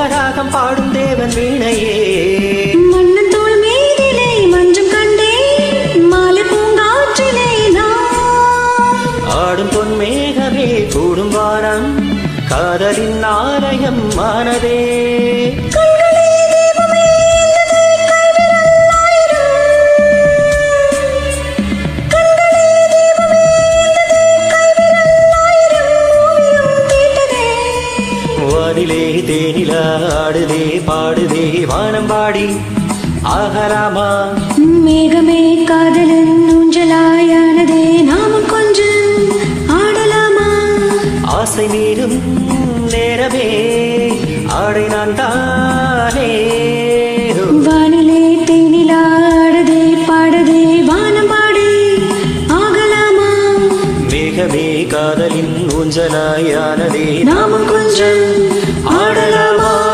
மோகராகம் பாடும் தேவன் வீணையே மன்னன் தோள் மீதிலே மஞ்சம் கண்டேன் மாலை பூங்காற்றிலே நான் ஆடும் பொன் மேகமே கூடும் வானம் காதலின் ஆலயம் மானதே கண்களே தெய்வமே என்னதை கைவிரலாயிரம் கண்களே தெய்வமே என்னதை கைவிரலாயிரம் ஓவியம் தீட்டதே வானிலே தேனிலா ஆடுதே பாடுதே வானம் பாடி ஆகலாமா மேகமே காதலன் ஊஞ்சலாயானதே நாமும் கொஞ்சம் ஆடலாமா ஆசை மீதும் நேரமே ஆடை நான் தானே வானிலே தேனிலாடுதே பாடுதே வானம் பாடி ஆகலாமா மேகமே காதலின் ஊஞ்சலாயானதே நாமும் கொஞ்சம் ஆடலாமா